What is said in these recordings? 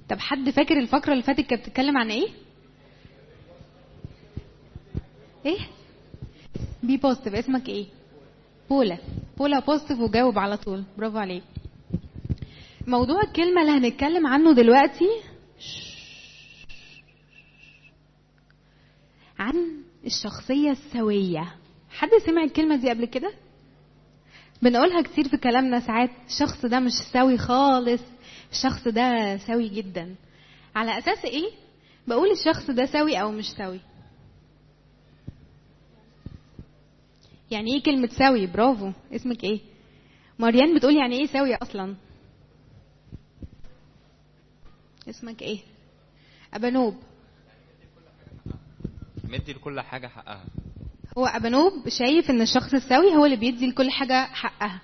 طب حد فاكر الفقره اللي فاتت كانت بتتكلم عن ايه ايه بي بوزيتيف اسمك ايه بولا بولا بوزيتيف وجاوب على طول برافو عليك موضوع الكلمه اللي هنتكلم عنه دلوقتي عن الشخصيه السويه حد سمع الكلمه دي قبل كده بنقولها كتير في كلامنا ساعات الشخص ده مش سوي خالص الشخص ده سوي جدا على اساس ايه بقول الشخص ده سوي او مش سوي يعني ايه كلمة سوي برافو اسمك ايه مريان بتقول يعني ايه سوي اصلا اسمك ايه ابانوب مدي لكل حاجة حقها هو ابانوب شايف ان الشخص السوي هو اللي بيدي لكل حاجة حقها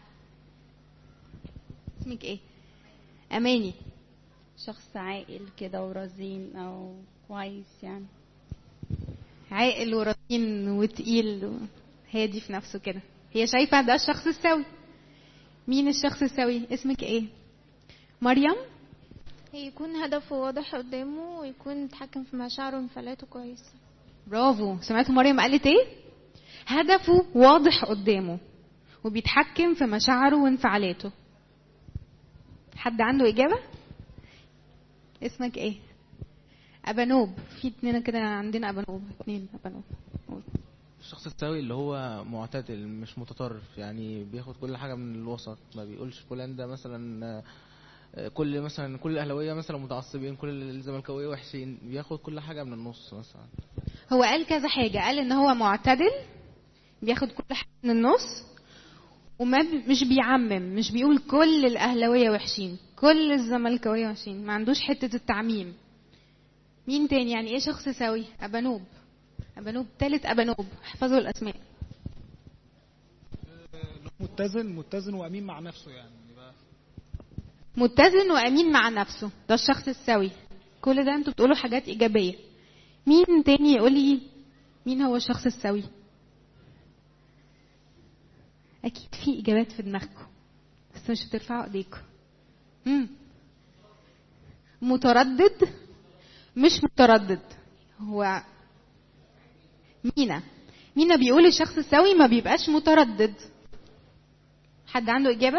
اسمك ايه اماني شخص عاقل كده ورزين او كويس يعني عاقل ورزين وتقيل هادي في نفسه كده هي شايفة ده الشخص السوي مين الشخص السوي اسمك ايه مريم يكون هدفه واضح قدامه ويكون يتحكم في مشاعره وانفعالاته كويس برافو سمعتوا مريم قالت ايه هدفه واضح قدامه وبيتحكم في مشاعره وانفعالاته حد عنده اجابه اسمك ايه ابانوب في اتنين كده عندنا ابانوب اتنين ابانوب قول. الشخص السوي اللي هو معتدل مش متطرف يعني بياخد كل حاجه من الوسط ما بيقولش فلان ده مثلا آه، كل مثلا كل الاهلاويه مثلا متعصبين كل الزملكاويه وحشين بياخد كل حاجه من النص مثلا هو قال كذا حاجه قال ان هو معتدل بياخد كل حاجه من النص وما بي- مش بيعمم مش بيقول كل الاهلاويه وحشين كل الزملكاويه وحشين ما عندوش حته التعميم مين تاني يعني ايه شخص سوي ابانوب ابانوب تالت ابانوب احفظوا الاسماء متزن متزن وامين مع نفسه يعني يبقى متزن وامين مع نفسه ده الشخص السوي كل ده انتوا بتقولوا حاجات ايجابيه مين تاني يقول لي مين هو الشخص السوي اكيد في اجابات في دماغكم بس مش بترفعوا ايديكم مم. متردد مش متردد هو مينا مينا بيقول الشخص السوي ما بيبقاش متردد حد عنده اجابه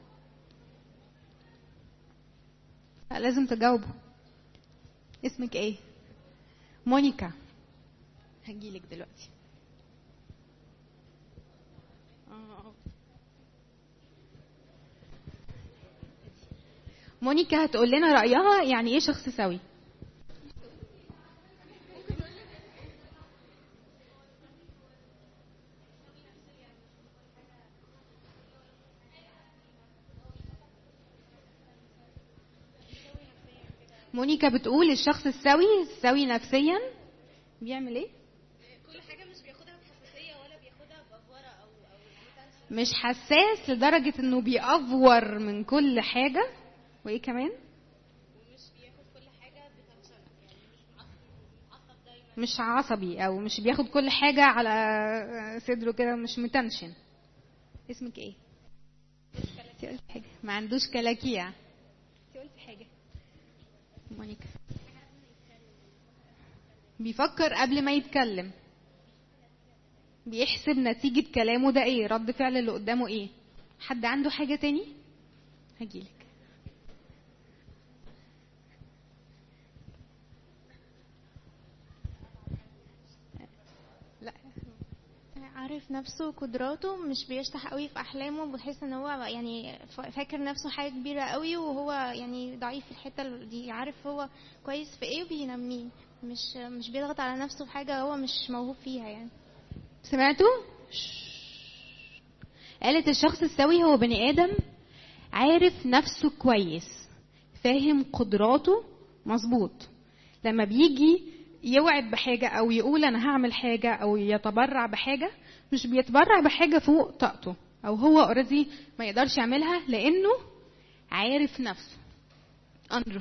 لا لازم تجاوبوا اسمك ايه مونيكا هجيلك دلوقتي مونيكا هتقول لنا رأيها يعني ايه شخص سوي مونيكا بتقول الشخص السوي السوي نفسيا بيعمل ايه كل حاجه مش بياخدها بحساسيه ولا بياخدها بافوره او او مش حساس لدرجة انه بيأفور من كل حاجة وايه كمان ومش بياخد كل حاجه بتنشن يعني مش معصب معصب دايما مش عصبي او مش بياخد كل حاجة على صدره كده مش متنشن اسمك ايه انت قلت حاجة ما عندوش كلاكيع انت قلت حاجة مونيكا بيفكر قبل ما يتكلم بيحسب نتيجة كلامه ده ايه رد فعل اللي قدامه ايه حد عنده حاجة تاني هجيلك لا عارف نفسه وقدراته مش بيشطح قوي في احلامه بحيث ان هو يعني ف- فاكر نفسه حاجه كبيره قوي وهو يعني ضعيف في الحته دي عارف هو كويس في ايه وبينميه مش مش بيضغط على نفسه في حاجه هو مش موهوب فيها يعني سمعتوا قالت الشخص السوي هو بني ادم عارف نفسه كويس فاهم قدراته مظبوط لما بيجي يوعد بحاجة أو يقول أنا هعمل حاجة أو يتبرع بحاجة مش بيتبرع بحاجة فوق طاقته أو هو اوريدي ما يقدرش يعملها لأنه عارف نفسه أندرو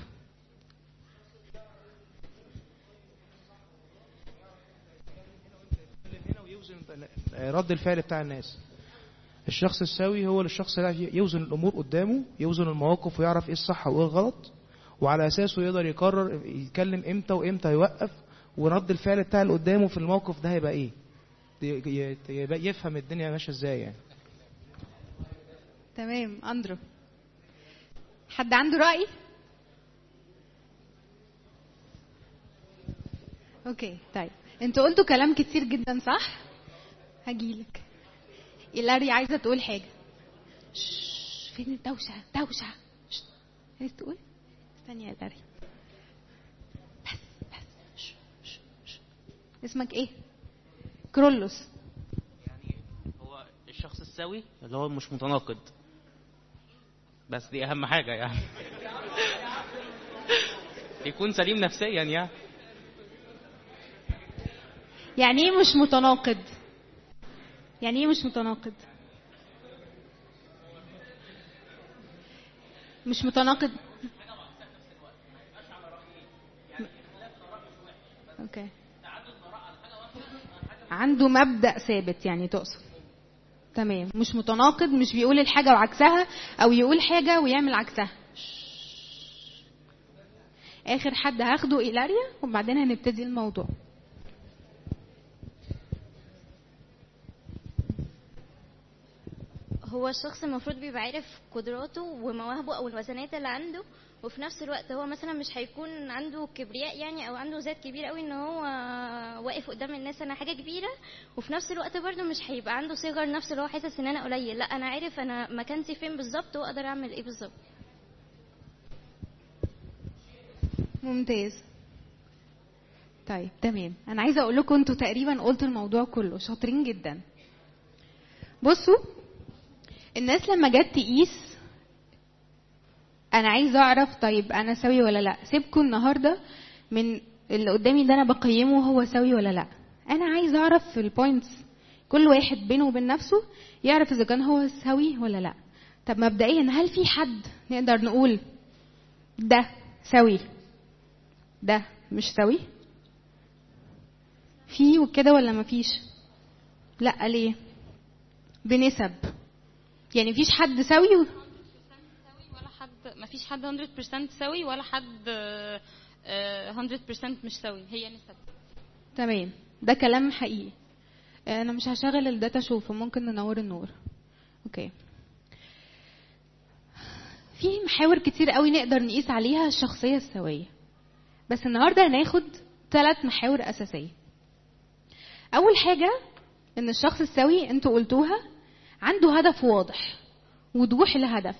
هنا ويوزن رد الفعل بتاع الناس الشخص السوي هو اللي الشخص اللي يعرف يوزن الامور قدامه يوزن المواقف ويعرف ايه الصح وايه الغلط وعلى اساسه يقدر يقرر يتكلم امتى وامتى يوقف ورد الفعل بتاع اللي قدامه في الموقف ده هيبقى ايه ي- ي- يبقى يفهم الدنيا ماشيه ازاي يعني تمام اندرو حد عنده رأي اوكي طيب انتوا قلتوا كلام كتير جدا صح هجيلك إيلاري عايزه تقول حاجه شش، فين الدوشه دوشه شش، عايز تقول استني يا إيلاري بس بس شش، شش، شش. اسمك ايه كرولوس هو الشخص السوي اللي هو مش متناقض بس دي اهم حاجه يعني يكون سليم نفسيا يعني يعني ايه مش متناقض يعني ايه مش متناقض مش متناقض اوكي عنده مبدأ ثابت يعني تقصد تمام مش متناقض مش بيقول الحاجة وعكسها او يقول حاجة ويعمل عكسها اخر حد هاخده إيلاريا وبعدين هنبتدي الموضوع هو الشخص المفروض بيبقى عارف قدراته ومواهبه او الوزنات اللي عنده وفي نفس الوقت هو مثلا مش هيكون عنده كبرياء يعني او عنده ذات كبير قوي ان هو واقف قدام الناس انا حاجه كبيره وفي نفس الوقت برده مش هيبقى عنده صغر نفس اللي هو حاسس ان انا قليل لا انا عارف انا مكانتي فين بالظبط واقدر اعمل ايه بالظبط ممتاز طيب تمام انا عايزه اقول لكم انتوا تقريبا قلتوا الموضوع كله شاطرين جدا بصوا الناس لما جت تقيس انا عايزه اعرف طيب انا سوي ولا لا سيبكم النهارده من اللي قدامي ده انا بقيمه هو سوي ولا لا انا عايزه اعرف في البوينتس كل واحد بينه وبين نفسه يعرف اذا كان هو سوي ولا لا طب مبدئيا هل في حد نقدر نقول ده سوي ده مش سوي في وكده ولا مفيش لا ليه بنسب يعني مفيش حد سوي و... ولا حد ما فيش حد 100% سوي ولا حد آه، آه، 100% مش سوي هي نسب تمام ده كلام حقيقي انا مش هشغل الداتا شو فممكن ننور النور اوكي في محاور كتير قوي نقدر نقيس عليها الشخصيه السويه بس النهارده هناخد ثلاث محاور اساسيه اول حاجه ان الشخص السوي انتوا قلتوها عنده هدف واضح وضوح الهدف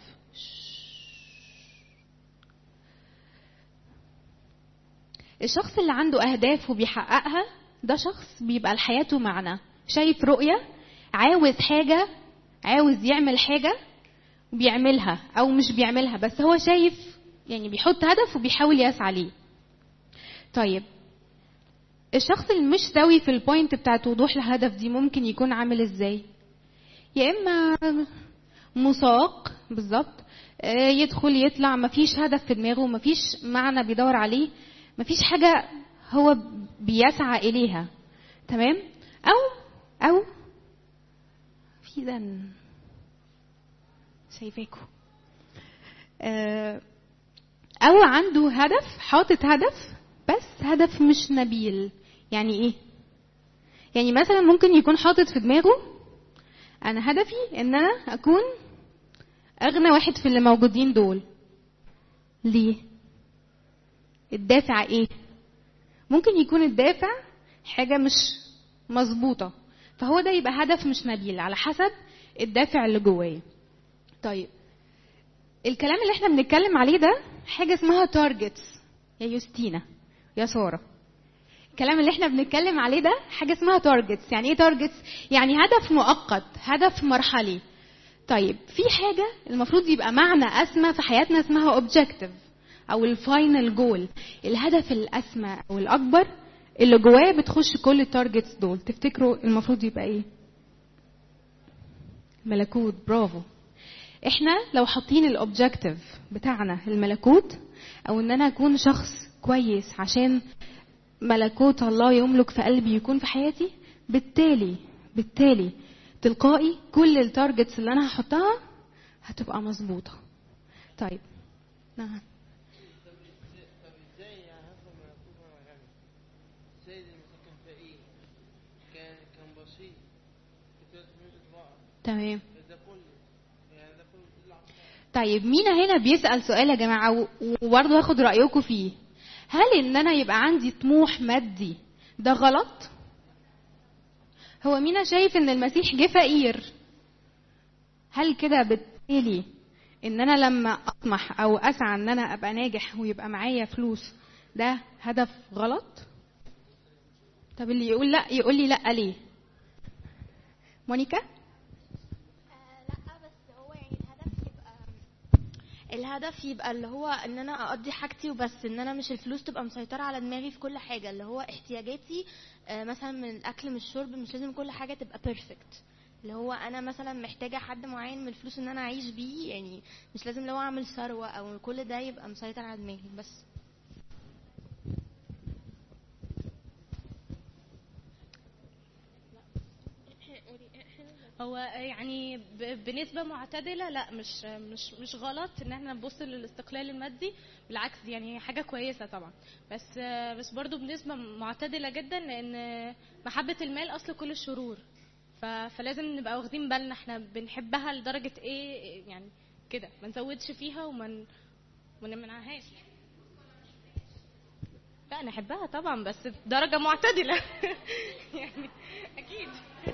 الشخص اللي عنده اهداف وبيحققها ده شخص بيبقى لحياته معنى شايف رؤيه عاوز حاجه عاوز يعمل حاجه وبيعملها او مش بيعملها بس هو شايف يعني بيحط هدف وبيحاول يسعى ليه طيب الشخص اللي مش سوي في البوينت بتاعت وضوح الهدف دي ممكن يكون عامل ازاي يا اما مساق بالظبط آه، يدخل يطلع مفيش هدف في دماغه مفيش معنى بيدور عليه مفيش حاجة هو بيسعى إليها تمام أو أو في ذن شايفاكوا آه، أو عنده هدف حاطط هدف بس هدف مش نبيل يعني إيه؟ يعني مثلا ممكن يكون حاطط في دماغه أنا هدفي إن أنا أكون أغنى واحد في اللي موجودين دول ليه؟ الدافع ايه ممكن يكون الدافع حاجه مش مظبوطه فهو ده يبقى هدف مش نبيل على حسب الدافع اللي جواه طيب الكلام اللي احنا بنتكلم عليه ده حاجه اسمها تارجتس يا يوستينا يا ساره الكلام اللي احنا بنتكلم عليه ده حاجه اسمها تارجتس يعني ايه تارجتس يعني هدف مؤقت هدف مرحلي طيب في حاجه المفروض يبقى معنى اسمى في حياتنا اسمها اوبجكتيف او الفاينل جول الهدف الاسمى او الاكبر اللي جواه بتخش كل التارجتس دول تفتكروا المفروض يبقى ايه ملكوت برافو احنا لو حاطين الاوبجكتيف بتاعنا الملكوت او ان انا اكون شخص كويس عشان ملكوت الله يملك في قلبي يكون في حياتي بالتالي بالتالي تلقائي كل التارجتس اللي انا هحطها هتبقى مظبوطه طيب نعم كان كان بسيط كنت بقى تمام ده كله يعني ده كله اللي طيب مين هنا بيسأل سؤال يا جماعة و- وبرضه هاخد رأيكم فيه هل ان انا يبقى عندي طموح مادي ده غلط هو مين شايف ان المسيح جه فقير هل كده بالتالي ان انا لما اطمح او اسعى ان انا ابقى ناجح ويبقى معايا فلوس ده هدف غلط طب اللي يقول لا يقول لي لا ليه مونيكا لا بس هو يعني الهدف يبقى الهدف يبقى اللي هو ان انا اقضي حاجتي وبس ان انا مش الفلوس تبقى مسيطره على دماغي في كل حاجه اللي هو احتياجاتي آه، مثلا من الاكل من الشرب مش لازم كل حاجه تبقى بيرفكت اللي هو انا مثلا محتاجه حد معين من الفلوس ان انا اعيش بيه يعني مش لازم لو اعمل ثروه او كل ده يبقى مسيطر على دماغي بس هو يعني ب- بنسبة معتدلة لا مش مش مش غلط ان احنا نبص للاستقلال المادي بالعكس دي يعني حاجة كويسة طبعا بس بس برضو بنسبة معتدلة جدا لان محبة المال اصل كل الشرور ف- فلازم نبقى واخدين بالنا احنا بنحبها لدرجة ايه يعني كده ما نزودش فيها وما ن- وما نمنعهاش لا نحبها طبعا بس بدرجة معتدلة يعني اكيد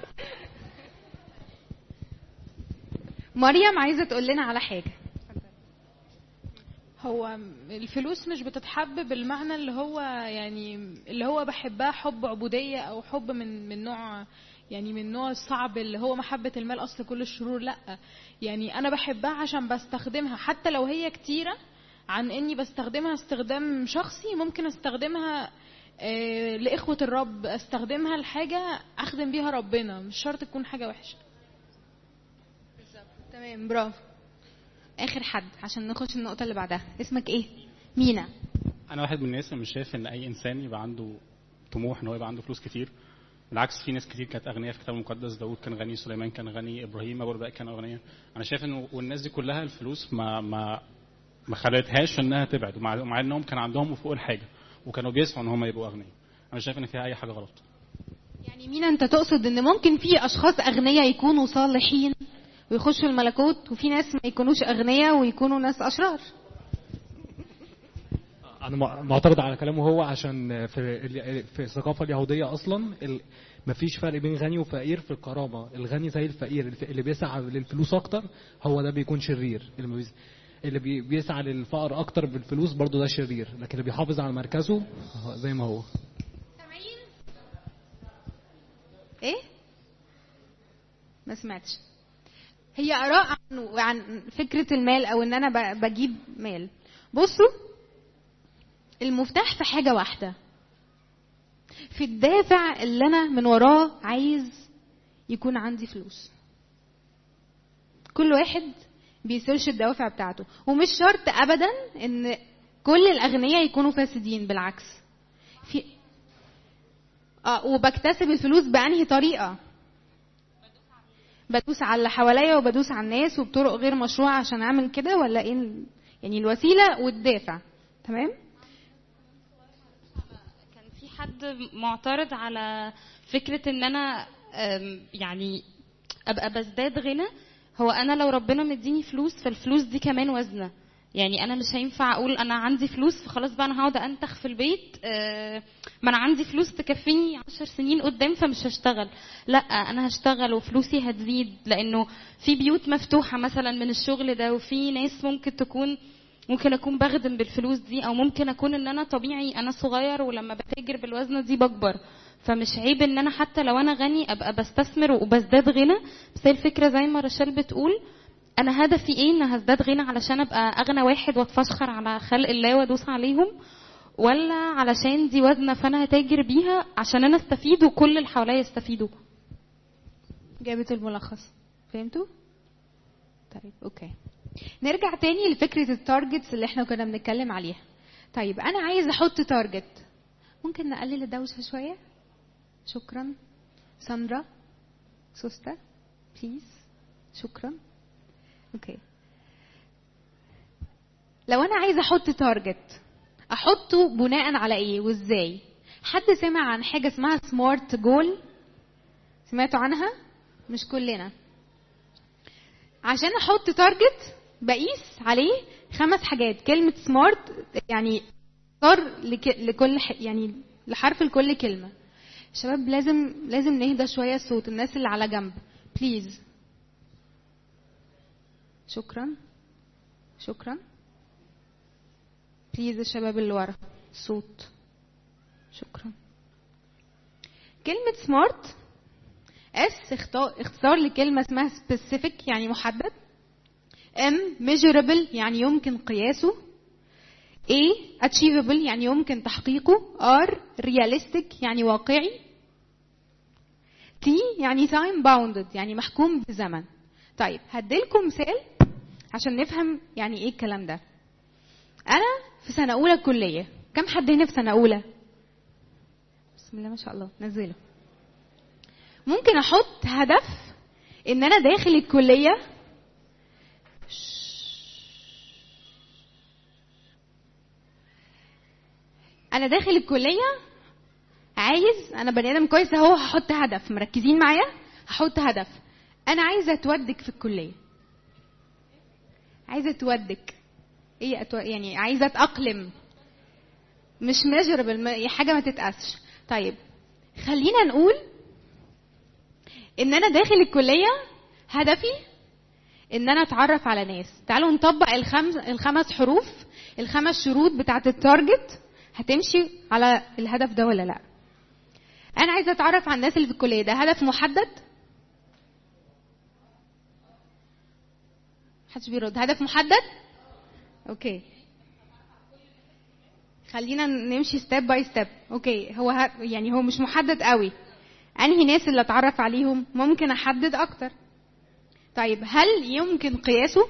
مريم عايزه تقول لنا على حاجه هو الفلوس مش بتتحب بالمعنى اللي هو يعني اللي هو بحبها حب عبودية أو حب من من نوع يعني من نوع الصعب اللي هو محبة المال أصل كل الشرور لأ يعني أنا بحبها عشان بستخدمها حتى لو هي كتيرة عن إني بستخدمها استخدام شخصي ممكن استخدمها آه، لإخوة الرب استخدمها لحاجة أخدم بيها ربنا مش شرط تكون حاجة وحشة تمام برافو اخر حد عشان نخش النقطه اللي بعدها اسمك ايه مينا انا واحد من الناس اللي مش شايف ان اي انسان يبقى عنده طموح ان هو يبقى عنده فلوس كتير بالعكس في ناس كتير كانت اغنياء في الكتاب المقدس داود كان غني سليمان كان غني ابراهيم ابو الباء كانوا اغنياء انا شايف ان والناس دي كلها الفلوس ما ما ما خلتهاش انها تبعد ومع مع انهم كان عندهم فوق الحاجه وكانوا بيسعوا ان هم يبقوا اغنياء انا شايف ان فيها اي حاجه غلط يعني مينا انت تقصد ان ممكن في اشخاص اغنياء يكونوا صالحين ويخشوا الملكوت وفي ناس ما يكونوش اغنياء ويكونوا ناس اشرار انا مع- معترض على كلامه هو عشان في ال- في الثقافه اليهوديه اصلا ال- مفيش فرق بين غني وفقير في الكرامه الغني زي الفقير الف- اللي بيسعى للفلوس اكتر هو ده بيكون شرير اللي بيس- اللي بي- بيسعى للفقر اكتر بالفلوس برضه ده شرير لكن اللي بيحافظ على مركزه هو زي ما هو ايه ما سمعتش هي اراء عن عن فكره المال او ان انا ب- بجيب مال بصوا المفتاح في حاجه واحده في الدافع اللي انا من وراه عايز يكون عندي فلوس كل واحد بيسيرش الدوافع بتاعته ومش شرط ابدا ان كل الاغنياء يكونوا فاسدين بالعكس في اه وبكتسب الفلوس بانهي طريقه بدوس على اللي حواليا وبدوس على الناس وبطرق غير مشروعه عشان اعمل كده ولا ايه ال- يعني الوسيله والدافع تمام كان في حد معترض على فكرة ان انا أم، يعني ابقى بزداد غنى هو انا لو ربنا مديني فلوس فالفلوس دي كمان وزنة يعني انا مش هينفع اقول انا عندي فلوس فخلاص بقى انا هقعد انتخ في البيت آه، ما انا عندي فلوس تكفيني عشر سنين قدام فمش هشتغل لا انا هشتغل وفلوسي هتزيد لانه في بيوت مفتوحة مثلا من الشغل ده وفي ناس ممكن تكون ممكن اكون بخدم بالفلوس دي او ممكن اكون ان انا طبيعي انا صغير ولما بتاجر بالوزنه دي بكبر فمش عيب ان انا حتى لو انا غني ابقى بستثمر وبزداد غنى بس هي الفكره زي ما رشال بتقول انا هدفي ايه ان هزداد غنى علشان ابقى اغنى واحد واتفشخر على خلق الله وادوس عليهم ولا علشان دي وزنه فانا هتاجر بيها عشان انا استفيد وكل اللي حواليا يستفيدوا جابت الملخص فهمتوا طيب اوكي نرجع تاني لفكرة التارجتس اللي احنا كنا بنتكلم عليها طيب انا عايز احط تارجت ممكن نقلل الدوشة شوية شكرا ساندرا سوستا بليز شكرا اوكي لو انا عايزه احط تارجت احطه بناء على ايه وازاي حد سمع عن حاجه اسمها سمارت جول سمعتوا عنها مش كلنا عشان احط تارجت بقيس عليه خمس حاجات كلمة سمارت يعني اختار لك- لكل ح- يعني لحرف لكل كلمة شباب لازم لازم نهدى شوية الصوت الناس اللي على جنب بليز شكرا شكرا بليز الشباب اللي ورا صوت شكرا كلمة سمارت اس اختصار لكلمة اسمها specific يعني محدد M measurable يعني يمكن قياسه A achievable يعني يمكن تحقيقه R realistic يعني واقعي T يعني time bounded يعني محكوم بزمن طيب هديلكم مثال عشان نفهم يعني ايه الكلام ده انا في سنة اولى كلية كم حد هنا في سنة اولى بسم الله ما شاء الله نزله ممكن احط هدف ان انا داخل الكليه انا داخل الكليه عايز انا بني ادم كويس اهو هحط هدف مركزين معايا هحط هدف انا عايزه اتودك في الكليه عايزه اتودك ايه أتو... يعني عايزه اتاقلم مش ميجربل حاجه ما تتقاسش طيب خلينا نقول ان انا داخل الكليه هدفي ان انا اتعرف على ناس تعالوا نطبق الخمس الخمس حروف الخمس شروط بتاعه التارجت هتمشي على الهدف ده ولا لا انا عايزه اتعرف على الناس اللي في الكليه ده هدف محدد محدش بيرد هدف محدد اوكي خلينا نمشي ستيب باي ستيب اوكي هو ه... يعني هو مش محدد قوي انهي ناس اللي اتعرف عليهم ممكن احدد اكتر طيب هل يمكن قياسه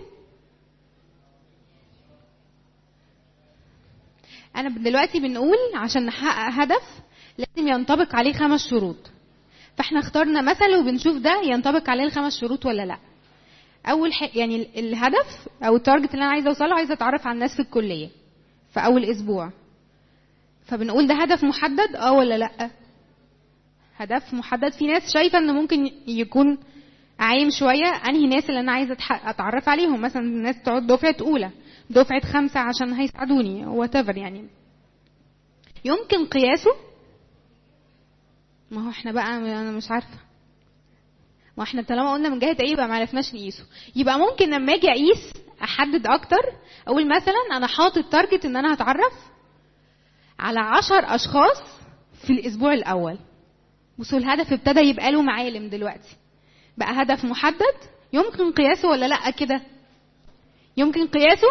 انا دلوقتي بنقول عشان نحقق هدف لازم ينطبق عليه خمس شروط فاحنا اخترنا مثل وبنشوف ده ينطبق عليه الخمس شروط ولا لا اول حق يعني الهدف او التارجت اللي انا عايزه اوصله عايزه اتعرف على الناس في الكليه في اول اسبوع فبنقول ده هدف محدد اه ولا لا هدف محدد في ناس شايفه ان ممكن يكون عايم شويه انهي ناس اللي انا عايزه اتعرف عليهم مثلا الناس تقعد دفعه اولى دفعه خمسه عشان هيساعدوني وات يعني يمكن قياسه ما هو احنا بقى انا مش عارفه ما احنا طالما قلنا من جهه ايه يبقى ما عرفناش نقيسه يبقى ممكن لما اجي اقيس احدد اكتر اقول مثلا انا حاطط تارجت ان انا هتعرف على عشر اشخاص في الاسبوع الاول بصوا الهدف ابتدى يبقى له معالم دلوقتي بقى هدف محدد يمكن قياسه ولا لا كده يمكن قياسه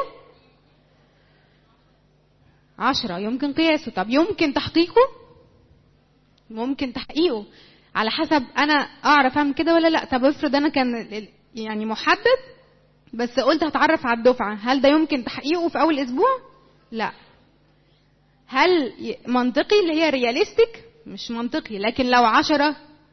عشرة يمكن قياسه طب يمكن تحقيقه ممكن تحقيقه على حسب انا اعرف اعمل كده ولا لا طب افرض انا كان يعني محدد بس قلت هتعرف على الدفعه هل ده يمكن تحقيقه في اول اسبوع لا هل منطقي اللي هي رياليستيك مش منطقي لكن لو عشرة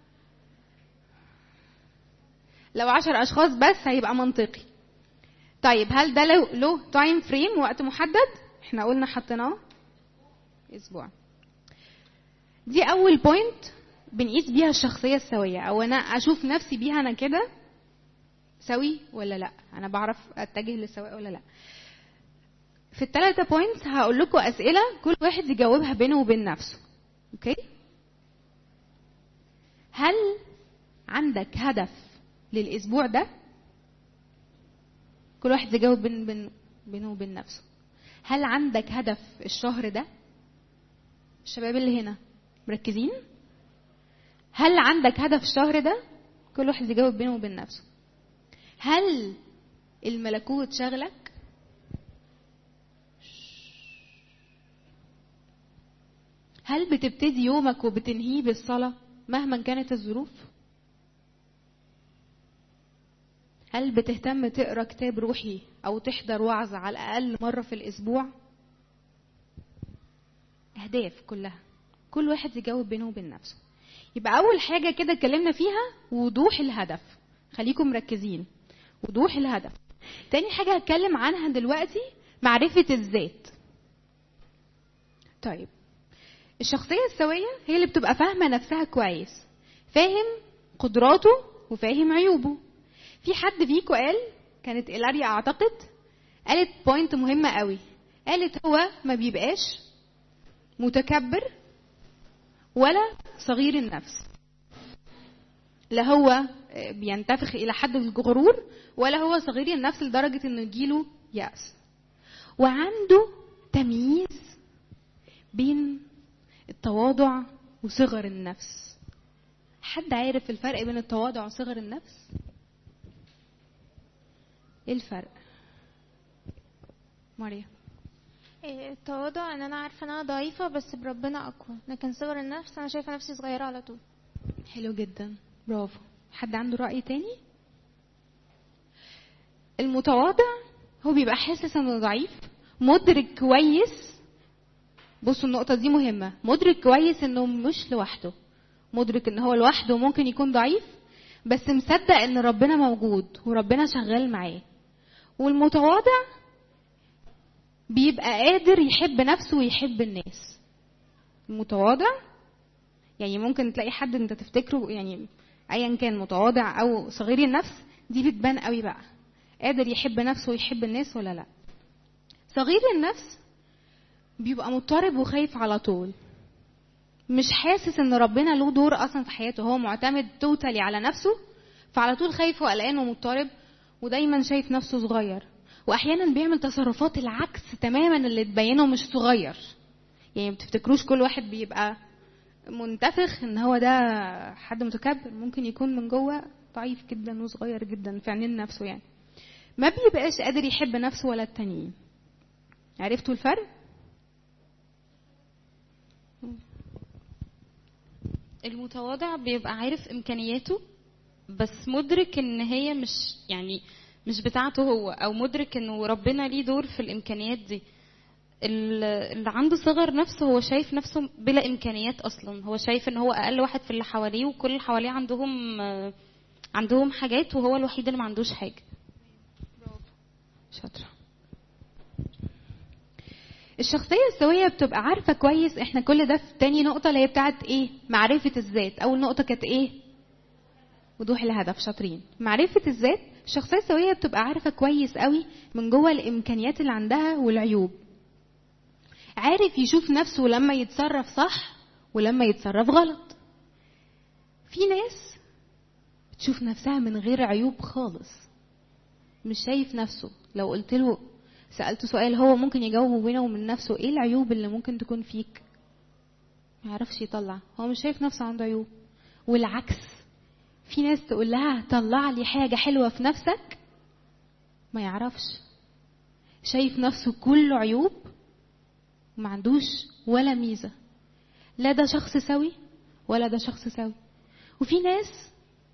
لو عشر أشخاص بس هيبقى منطقي طيب هل ده له له تايم فريم وقت محدد احنا قلنا حطيناه اسبوع دي اول بوينت بنقيس بيها الشخصيه السويه او انا اشوف نفسي بيها انا كده سوي ولا لا انا بعرف اتجه للسواء ولا لا في الثلاثه بوينتس هقول لكم اسئله كل واحد يجاوبها بينه وبين نفسه اوكي هل عندك هدف للاسبوع ده كل واحد يجاوب بين بين بينه وبين نفسه هل عندك هدف الشهر ده الشباب اللي هنا مركزين هل عندك هدف الشهر ده كل واحد يجاوب بينه وبين نفسه هل الملكوت شغلك هل بتبتدي يومك وبتنهيه بالصلاة مهما كانت الظروف هل بتهتم تقرا كتاب روحي او تحضر وعظ على الاقل مره في الاسبوع اهداف كلها كل واحد يجاوب بينه وبين نفسه يبقى اول حاجه كده اتكلمنا فيها وضوح الهدف خليكم مركزين وضوح الهدف تاني حاجه هتكلم عنها دلوقتي معرفه الذات طيب الشخصيه السويه هي اللي بتبقى فاهمه نفسها كويس فاهم قدراته وفاهم عيوبه في حد فيكم قال كانت إلاريا أعتقد قالت بوينت مهمة قوي قالت هو ما بيبقاش متكبر ولا صغير النفس لا هو بينتفخ إلى حد الغرور ولا هو صغير النفس لدرجة إنه يجيله يأس وعنده تمييز بين التواضع وصغر النفس حد عارف الفرق بين التواضع وصغر النفس ايه الفرق مريم إيه، التواضع ان انا عارفه ان انا ضعيفه بس بربنا اقوى لكن صغر النفس انا شايفه نفسي صغيره على طول حلو جدا برافو حد عنده رأي تاني المتواضع هو بيبقى حاسس انه ضعيف مدرك كويس بصوا النقطة دي مهمة مدرك كويس انه مش لوحده مدرك ان هو لوحده ممكن يكون ضعيف بس مصدق ان ربنا موجود وربنا شغال معاه والمتواضع بيبقى قادر يحب نفسه ويحب الناس المتواضع يعني ممكن تلاقي حد انت تفتكره يعني ايا كان متواضع او صغير النفس دي بتبان قوي بقى قادر يحب نفسه ويحب الناس ولا لا صغير النفس بيبقى مضطرب وخايف على طول مش حاسس ان ربنا له دور اصلا في حياته هو معتمد توتالي على نفسه فعلى طول خايف وقلقان ومضطرب ودايما شايف نفسه صغير واحيانا بيعمل تصرفات العكس تماما اللي تبينه مش صغير يعني ما بتفتكروش كل واحد بيبقى منتفخ ان هو ده حد متكبر ممكن يكون من جوه ضعيف جدا وصغير جدا في عينين نفسه يعني ما بيبقاش قادر يحب نفسه ولا التانيين عرفتوا الفرق المتواضع بيبقى عارف امكانياته بس مدرك ان هي مش يعني مش بتاعته هو او مدرك انه ربنا ليه دور في الامكانيات دي ال- اللي عنده صغر نفس هو شايف نفسه بلا امكانيات اصلا هو شايف ان هو اقل واحد في اللي حواليه وكل اللي حواليه عندهم آه، عندهم حاجات وهو الوحيد اللي ما عندوش حاجه شاطرة الشخصية السوية بتبقى عارفة كويس احنا كل ده في تاني نقطة اللي هي بتاعت ايه معرفة الذات اول نقطة كانت ايه وضوح الهدف شاطرين معرفة الذات الشخصية السوية بتبقى عارفة كويس قوي من جوه الامكانيات اللي عندها والعيوب عارف يشوف نفسه لما يتصرف صح ولما يتصرف غلط في ناس بتشوف نفسها من غير عيوب خالص مش شايف نفسه لو قلت له سألته سؤال هو ممكن يجاوبه بينه ومن نفسه ايه العيوب اللي ممكن تكون فيك ما يعرفش يطلع هو مش شايف نفسه عنده عيوب والعكس في ناس تقول لها طلع لي حاجة حلوة في نفسك ما يعرفش شايف نفسه كله عيوب وما عندوش ولا ميزة لا ده شخص سوي ولا ده شخص سوي وفي ناس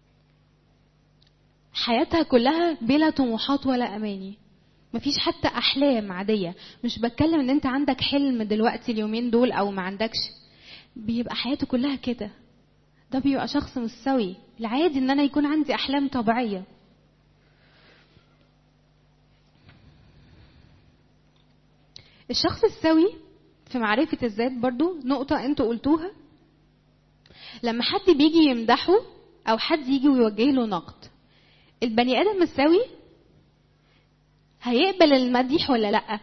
حياتها كلها بلا طموحات ولا اماني مفيش حتى احلام عاديه مش بتكلم ان انت عندك حلم دلوقتي اليومين دول او ما عندكش بيبقى حياته كلها كده ده بيبقى شخص مش سوي العادي ان انا يكون عندي احلام طبيعيه الشخص السوي في معرفة الذات برضو نقطة انتوا قلتوها لما حد بيجي يمدحه او حد يجي ويوجه له نقد البني ادم السوي هيقبل المديح ولا لا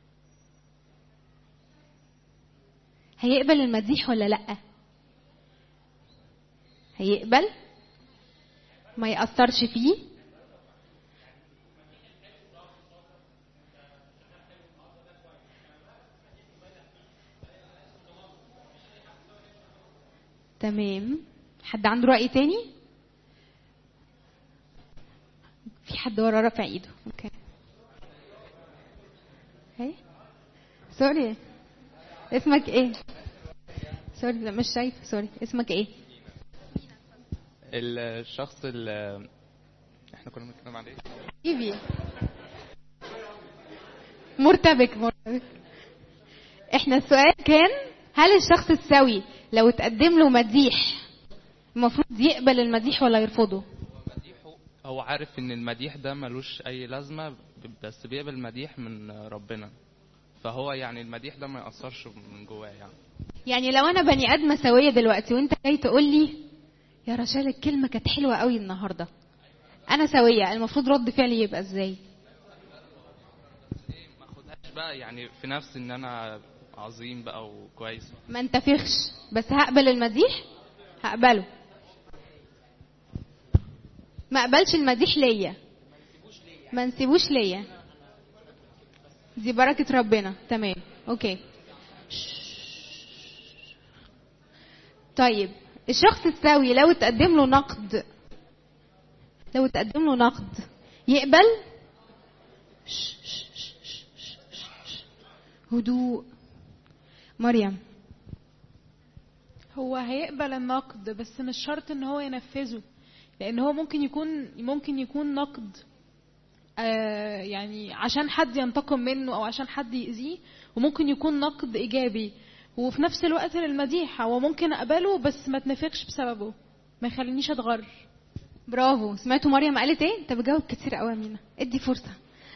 هيقبل المديح ولا لا هيقبل ما يأثرش فيه تمام حد عنده رأي تاني في حد ورا رافع ايده اوكي هي سوري اسمك ايه سوري لا مش شايف سوري اسمك ايه الشخص اللي احنا كنا بنتكلم عن ايه؟ ايفي مرتبك مرتبك احنا السؤال كان هل الشخص السوي لو اتقدم له مديح المفروض يقبل المديح ولا يرفضه هو عارف ان المديح ده ملوش اي لازمه ب- بس بيقبل مديح من ربنا فهو يعني المديح ده ما يأثرش من جواه يعني يعني لو انا بني ادمه سويه دلوقتي وانت جاي تقول لي يا رشال الكلمه كانت حلوه قوي النهارده انا سويه المفروض رد فعلي يبقى ازاي مش بقى يعني في نفسي ان انا عظيم بقى وكويس ما انتفخش بس هقبل المديح هقبله ما اقبلش المديح ليا ما نسيبوش ليا دي بركة ربنا تمام اوكي طيب الشخص السوي لو اتقدم له نقد لو اتقدم له نقد يقبل هدوء مريم هو هيقبل النقد بس مش شرط ان هو ينفذه لان هو ممكن يكون ممكن يكون نقد آه يعني عشان حد ينتقم منه او عشان حد يأذيه وممكن يكون نقد ايجابي وفي نفس الوقت للمديح هو ممكن اقبله بس ما اتنفخش بسببه ما يخلينيش اتغر برافو سمعتوا مريم قالت ايه انت بتجاوب كتير قوي يا مينا ادي فرصه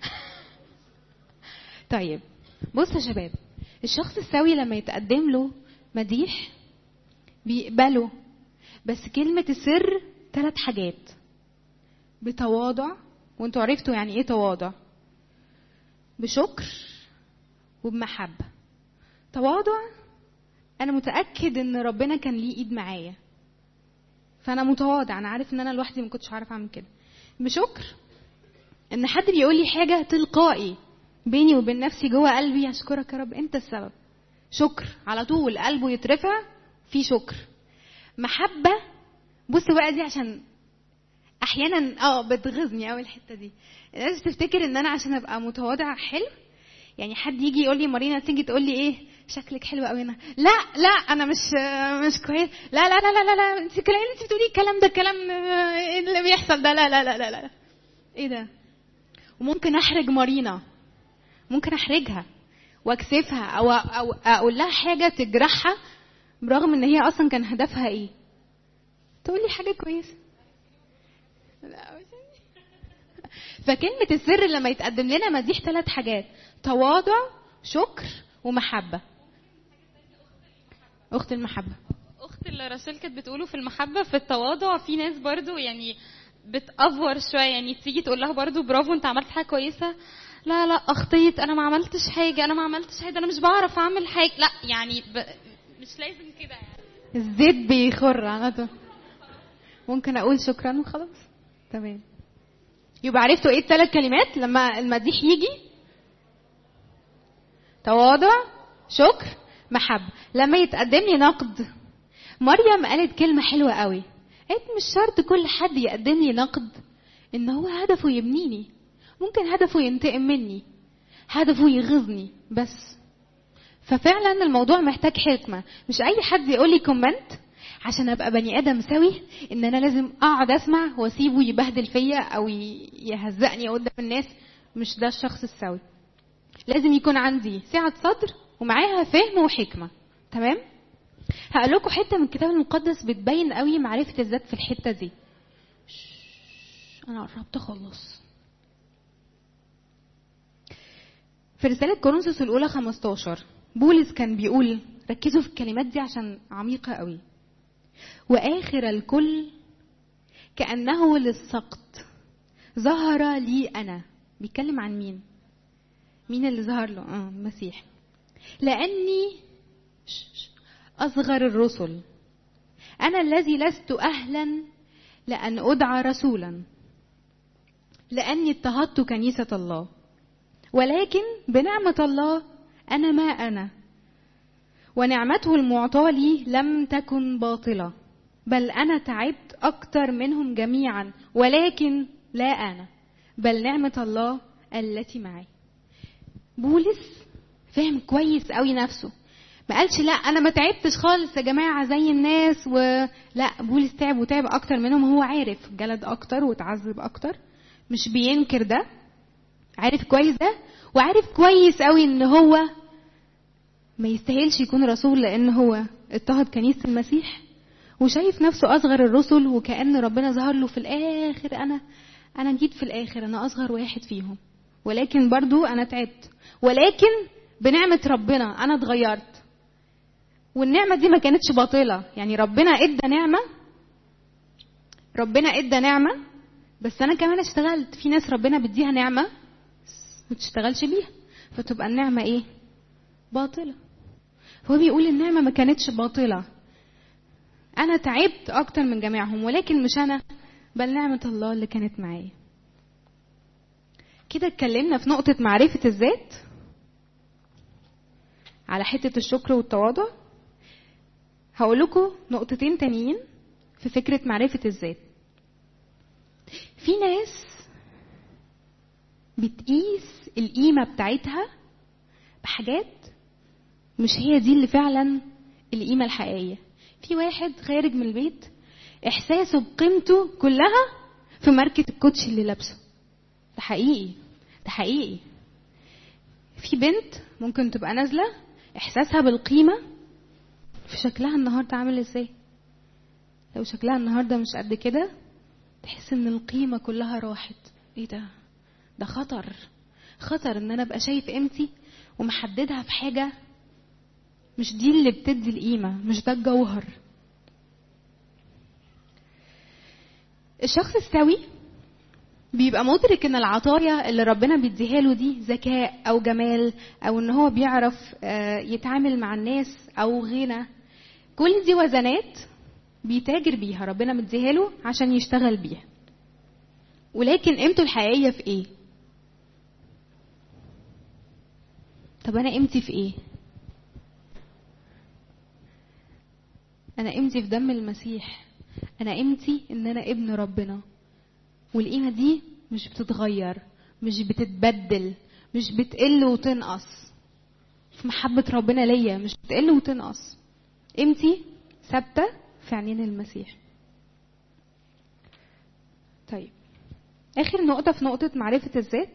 طيب بص يا شباب الشخص السوي لما يتقدم له مديح بيقبله بس كلمة السر ثلاث حاجات بتواضع وانتوا عرفتوا يعني ايه تواضع بشكر وبمحبة تواضع انا متأكد ان ربنا كان ليه ايد معايا فانا متواضع انا عارف ان انا لوحدي ما كنتش عارف اعمل كده بشكر ان حد بيقول لي حاجة تلقائي بيني وبين نفسي جوه قلبي اشكرك يا رب انت السبب شكر على طول قلبه يترفع في شكر محبه بص بقى دي عشان احيانا اه بتغيظني قوي الحته دي الناس بتفتكر ان انا عشان ابقى متواضع حلو يعني حد يجي يقول لي مارينا تيجي تقول لي ايه شكلك حلو قوي انا لا لا انا مش مش كويس لا لا لا لا لا, لا. انت الكلام انت بتقولي الكلام ده كلام ايه اللي بيحصل ده لا لا لا لا لا ايه ده وممكن احرج مارينا ممكن احرجها واكسفها او او اقول لها حاجه تجرحها برغم ان هي اصلا كان هدفها ايه تقول لي حاجه كويسه لا فكلمة السر لما يتقدم لنا مديح ثلاث حاجات تواضع شكر ومحبة أخت المحبة اخت اللي راسل كانت بتقوله في المحبه في التواضع في ناس برضو يعني بتأفور شويه يعني تيجي تقول لها برضو برافو انت عملت حاجه كويسه لا لا اخطيت انا ما عملتش حاجه انا ما عملتش حاجه انا مش بعرف اعمل حاجه لا يعني ب... مش لازم كده يعني الزيت بيخر على طول ممكن اقول شكرا وخلاص تمام يبقى عرفتوا ايه الثلاث كلمات لما المديح يجي تواضع شكر محبة لما يتقدم لي نقد مريم قالت كلمة حلوة قوي قالت مش شرط كل حد يقدم لي نقد ان هو هدفه يبنيني ممكن هدفه ينتقم مني هدفه يغيظني بس ففعلا الموضوع محتاج حكمة مش اي حد يقول لي كومنت عشان ابقى بني ادم سوي ان انا لازم اقعد اسمع واسيبه يبهدل فيا او يهزقني قدام الناس مش ده الشخص السوي لازم يكون عندي سعة صدر ومعاها فهم وحكمة تمام هقول لكم حتة من الكتاب المقدس بتبين قوي معرفة الذات في الحتة دي انا قربت اخلص في رسالة كورنثوس الأولى 15 بولس كان بيقول ركزوا في الكلمات دي عشان عميقة قوي وآخر الكل كأنه للسقط ظهر لي أنا بيتكلم عن مين مين اللي ظهر له اه المسيح لأني أصغر الرسل أنا الذي لست أهلا لأن أدعى رسولا لأني اضطهدت كنيسة الله ولكن بنعمة الله أنا ما أنا ونعمته المعطاة لي لم تكن باطلة بل أنا تعبت أكثر منهم جميعا ولكن لا أنا بل نعمة الله التي معي بولس فهم كويس قوي نفسه ما قالش لا انا ما تعبتش خالص يا جماعه زي الناس ولا بولس تعب وتعب اكتر منهم هو عارف جلد اكتر وتعذب اكتر مش بينكر ده عارف كويس ده وعارف كويس قوي ان هو ما يستاهلش يكون رسول لان هو اضطهد كنيسه المسيح وشايف نفسه اصغر الرسل وكان ربنا ظهر له في الاخر انا انا جيت في الاخر انا اصغر واحد فيهم ولكن برضو انا تعبت ولكن بنعمه ربنا انا اتغيرت والنعمه دي ما كانتش باطله يعني ربنا ادى نعمه ربنا ادى نعمه بس انا كمان اشتغلت في ناس ربنا بيديها نعمه ما تشتغلش بيها فتبقى النعمه ايه باطله هو بيقول النعمه ما كانتش باطله انا تعبت اكتر من جميعهم ولكن مش انا بل نعمه الله اللي كانت معايا كده اتكلمنا في نقطه معرفه الذات على حته الشكر والتواضع هقول لكم نقطتين تانيين في فكره معرفه الذات في ناس بتقيس القيمه بتاعتها بحاجات مش هي دي اللي فعلا القيمه الحقيقيه في واحد خارج من البيت احساسه بقيمته كلها في ماركه الكوتشي اللي لابسه ده حقيقي ده حقيقي في بنت ممكن تبقى نازله احساسها بالقيمه في شكلها النهارده عامل ازاي لو شكلها النهارده مش قد كده تحس ان القيمه كلها راحت ايه ده ده خطر خطر ان انا ابقى شايف قيمتي ومحددها في حاجه مش دي اللي بتدي القيمه مش ده الجوهر الشخص السوي بيبقى مدرك ان العطايا اللي ربنا بيديها له دي ذكاء او جمال او ان هو بيعرف آه، يتعامل مع الناس او غنى كل دي وزنات بيتاجر بيها ربنا مديها له عشان يشتغل بيها ولكن قيمته الحقيقيه في ايه طب انا قيمتي في ايه انا قيمتي في دم المسيح انا قيمتي ان انا ابن ربنا والقيمه دي مش بتتغير مش بتتبدل مش بتقل وتنقص في محبه ربنا ليا مش بتقل وتنقص قيمتي ثابته في عينين المسيح طيب اخر نقطه في نقطه معرفه الذات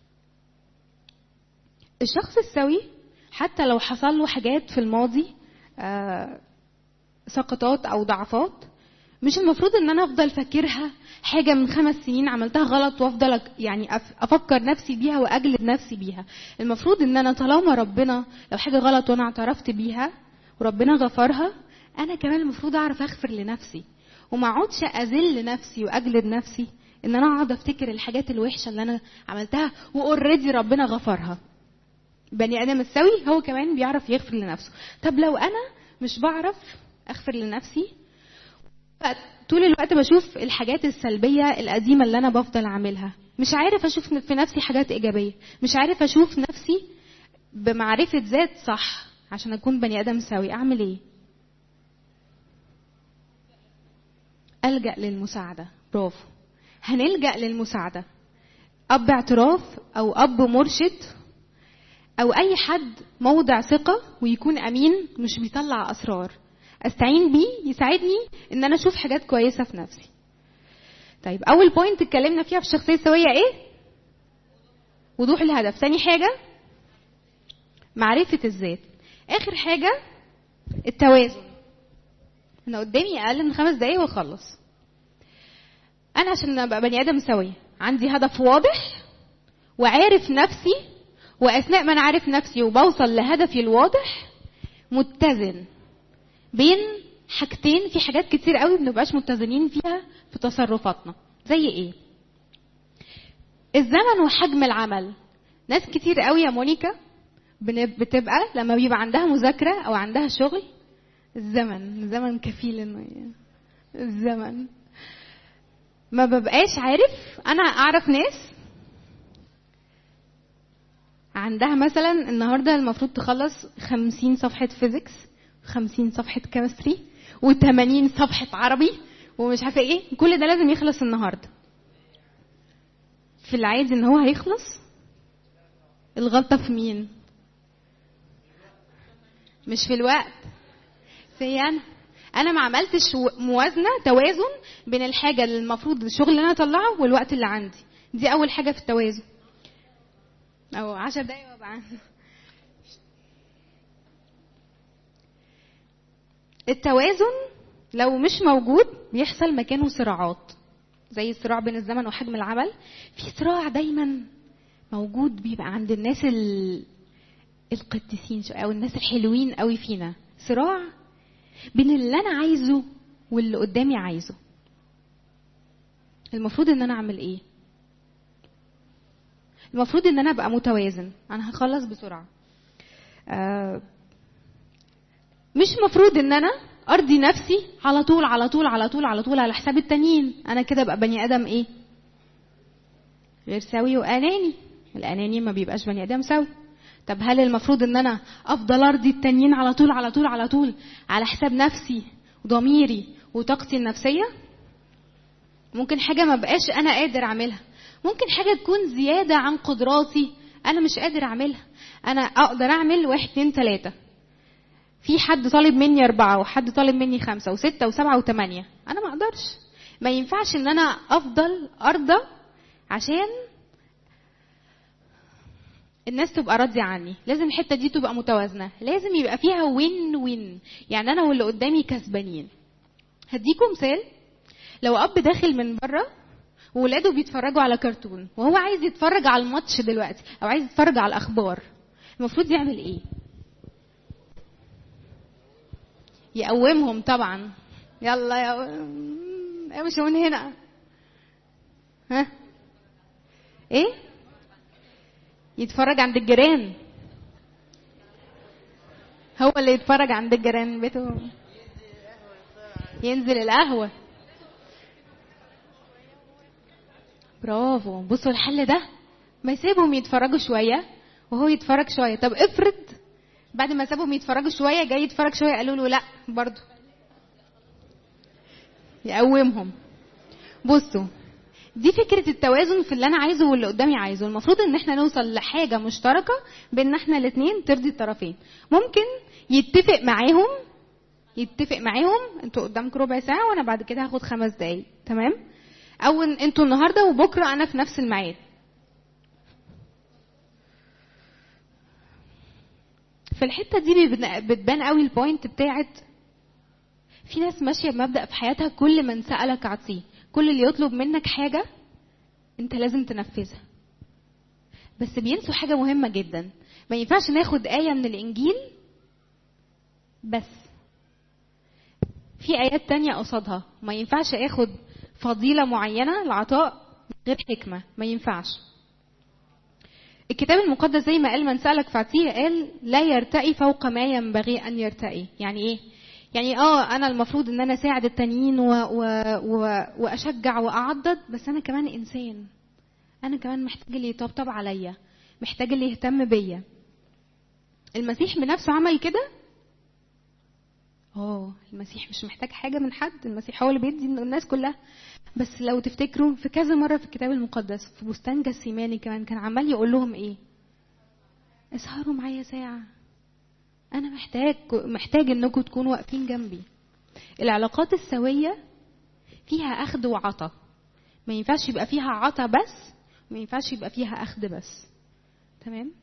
الشخص السوي حتى لو حصل له حاجات في الماضي آه، سقطات او ضعفات مش المفروض ان انا افضل فاكرها حاجه من خمس سنين عملتها غلط وافضل أك- يعني أف- افكر نفسي بيها واجلد نفسي بيها المفروض ان انا طالما ربنا لو حاجه غلط وانا اعترفت بيها وربنا غفرها انا كمان المفروض اعرف اغفر لنفسي وما اقعدش اذل نفسي واجلد نفسي ان انا اقعد افتكر الحاجات الوحشه اللي انا عملتها واوريدي ربنا غفرها بني ادم السوي هو كمان بيعرف يغفر لنفسه طب لو انا مش بعرف اغفر لنفسي طول الوقت بشوف الحاجات السلبيه القديمه اللي انا بفضل اعملها مش عارف اشوف في نفسي حاجات ايجابيه مش عارف اشوف نفسي بمعرفه ذات صح عشان اكون بني ادم سوي اعمل ايه الجا للمساعده برافو هنلجا للمساعده اب اعتراف او اب مرشد او اي حد موضع ثقه ويكون امين مش بيطلع اسرار استعين بيه يساعدني ان انا اشوف حاجات كويسه في نفسي طيب اول بوينت اتكلمنا فيها في الشخصيه السويه ايه وضوح الهدف ثاني حاجه معرفه الذات اخر حاجه التوازن انا قدامي اقل من خمس دقايق واخلص انا عشان ابقى بني ادم سوي عندي هدف واضح وعارف نفسي واثناء ما انا عارف نفسي وبوصل لهدفي الواضح متزن بين حاجتين في حاجات كتير قوي بنبقاش متزنين فيها في تصرفاتنا زي ايه الزمن وحجم العمل ناس كتير قوي يا مونيكا بن- بتبقى لما بيبقى عندها مذاكره او عندها شغل الزمن الزمن كفيل انه ي- الزمن ما ببقاش عارف انا اعرف ناس عندها مثلا النهارده المفروض تخلص 50 صفحه فيزيكس 50 صفحه كيمستري و80 صفحه عربي ومش عارفه ايه كل ده لازم يخلص النهارده في العادي ان هو هيخلص الغلطه في مين مش في الوقت في انا انا ما عملتش و- موازنه توازن بين الحاجه اللي المفروض الشغل اللي انا اطلعه والوقت اللي عندي دي اول حاجه في التوازن او عشر دقايق وابقى عندي. التوازن لو مش موجود بيحصل مكانه صراعات زي الصراع بين الزمن وحجم العمل في صراع دايما موجود بيبقى عند الناس ال... القديسين شوية او الناس الحلوين قوي فينا صراع بين اللي انا عايزه واللي قدامي عايزه المفروض ان انا اعمل ايه المفروض ان انا ابقى متوازن انا هخلص بسرعه آه مش مفروض ان انا ارضي نفسي على طول على طول على طول على طول على حساب التانيين انا كده ابقى بني ادم ايه غير سوي واناني الاناني ما بيبقاش بني ادم سوي طب هل المفروض ان انا افضل ارضي التانيين على طول على طول على طول على حساب نفسي وضميري وطاقتي النفسيه ممكن حاجه ما بقاش انا قادر اعملها ممكن حاجه تكون زياده عن قدراتي انا مش قادر اعملها انا اقدر اعمل واحد اتنين تلاته في حد طالب مني أربعة وحد طالب مني خمسة وستة وسبعة وثمانية أنا ما أقدرش ما ينفعش إن أنا أفضل أرضى عشان الناس تبقى راضية عني لازم الحتة دي تبقى متوازنة لازم يبقى فيها وين وين يعني أنا واللي قدامي كسبانين هديكم مثال لو أب داخل من بره وولاده بيتفرجوا على كرتون وهو عايز يتفرج على الماتش دلوقتي أو عايز يتفرج على الأخبار المفروض يعمل إيه؟ يقومهم طبعا يلا يا امشوا من هنا ها ايه يتفرج عند الجيران هو اللي يتفرج عند الجيران بيته ينزل القهوة برافو بصوا الحل ده ما يسيبهم يتفرجوا شوية وهو يتفرج شوية طب افرض بعد ما سابهم يتفرجوا شويه جاي يتفرج شويه قالوا له لا برضه يقومهم بصوا دي فكره التوازن في اللي انا عايزه واللي قدامي عايزه المفروض ان احنا نوصل لحاجه مشتركه بين احنا الاثنين ترضي الطرفين ممكن يتفق معاهم يتفق معاهم انتوا قدامكم ربع ساعه وانا بعد كده هاخد خمس دقايق تمام او إن انتوا النهارده وبكره انا في نفس الميعاد في الحته دي بتبان قوي البوينت بتاعت في ناس ماشيه بمبدا في حياتها كل من سالك اعطيه كل اللي يطلب منك حاجه انت لازم تنفذها بس بينسوا حاجه مهمه جدا ما ينفعش ناخد ايه من الانجيل بس في ايات تانية قصادها ما ينفعش اخد فضيله معينه العطاء غير حكمه ما ينفعش الكتاب المقدس زي ما قال من سألك فاعطيه قال لا يرتقي فوق ما ينبغي أن يرتقي يعني إيه؟ يعني اه انا المفروض ان انا اساعد التانيين و... و... و... واشجع واعضد بس انا كمان انسان انا كمان محتاج اللي يطبطب عليا محتاج اللي يهتم بيا المسيح بنفسه عمل كده اه المسيح مش محتاج حاجه من حد المسيح هو اللي بيدي الناس كلها بس لو تفتكروا في كذا مره في الكتاب المقدس في بستان جسيماني كمان كان عمال يقول لهم ايه اسهروا معايا ساعه انا محتاج محتاج انكم تكونوا واقفين جنبي العلاقات السويه فيها اخذ وعطا ما ينفعش يبقى فيها عطا بس ما ينفعش يبقى فيها اخذ بس تمام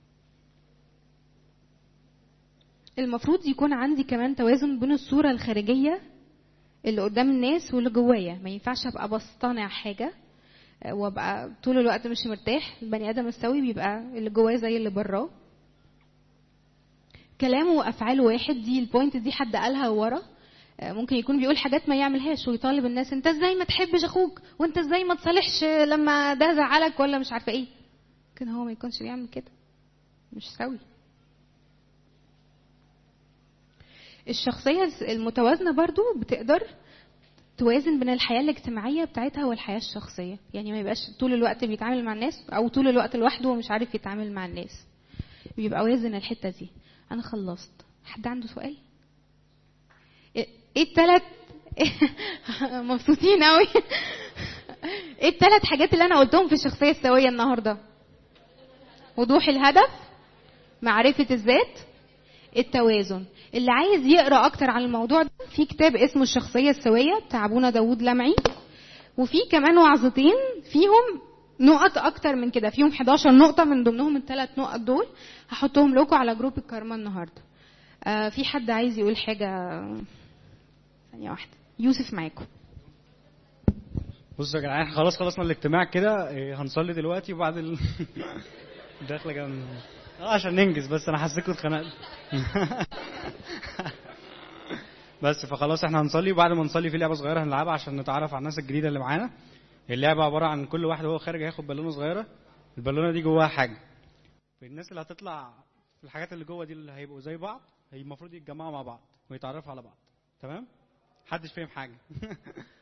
المفروض يكون عندي كمان توازن بين الصورة الخارجية اللي قدام الناس واللي جوايا ما ينفعش ابقى بصطنع حاجة وابقى طول الوقت مش مرتاح البني ادم السوي بيبقى اللي جواه زي اللي براه كلامه وافعاله واحد دي البوينت دي حد قالها ورا ممكن يكون بيقول حاجات ما يعملهاش ويطالب الناس انت ازاي ما تحبش اخوك وانت ازاي ما تصالحش لما ده زعلك ولا مش عارفه ايه لكن هو ما يكونش بيعمل كده مش سوي الشخصية المتوازنة برضو بتقدر توازن بين الحياة الاجتماعية بتاعتها والحياة الشخصية يعني ما يبقاش طول الوقت بيتعامل مع الناس أو طول الوقت لوحده ومش عارف يتعامل مع الناس بيبقى وازن الحتة دي أنا خلصت حد عنده سؤال ايه التلات مبسوطين قوي ايه التلات حاجات اللي انا قلتهم في الشخصية السوية النهاردة وضوح الهدف معرفة الذات التوازن اللي عايز يقرا اكتر عن الموضوع ده في كتاب اسمه الشخصيه السويه بتاع ابونا داوود لمعي وفي كمان وعظتين فيهم نقط اكتر من كده فيهم 11 نقطه من ضمنهم الثلاث نقط دول هحطهم لكم على جروب الكارما النهارده آه في حد عايز يقول حاجه ثانيه واحده يوسف معاكم بصوا يا جدعان احنا خلاص خلصنا الاجتماع كده إيه، هنصلي دلوقتي وبعد ال... داخله جنب اه عشان ننجز بس انا حسيتكم اتخنقت بس فخلاص احنا هنصلي وبعد ما نصلي في لعبه صغيره هنلعبها عشان نتعرف على الناس الجديده اللي معانا اللعبه عباره عن كل واحد وهو خارج هياخد بالونه صغيره البالونه دي جواها حاجه الناس اللي هتطلع في الحاجات اللي جوه دي اللي هيبقوا زي بعض هي المفروض يتجمعوا مع بعض ويتعرفوا على بعض تمام محدش فاهم حاجه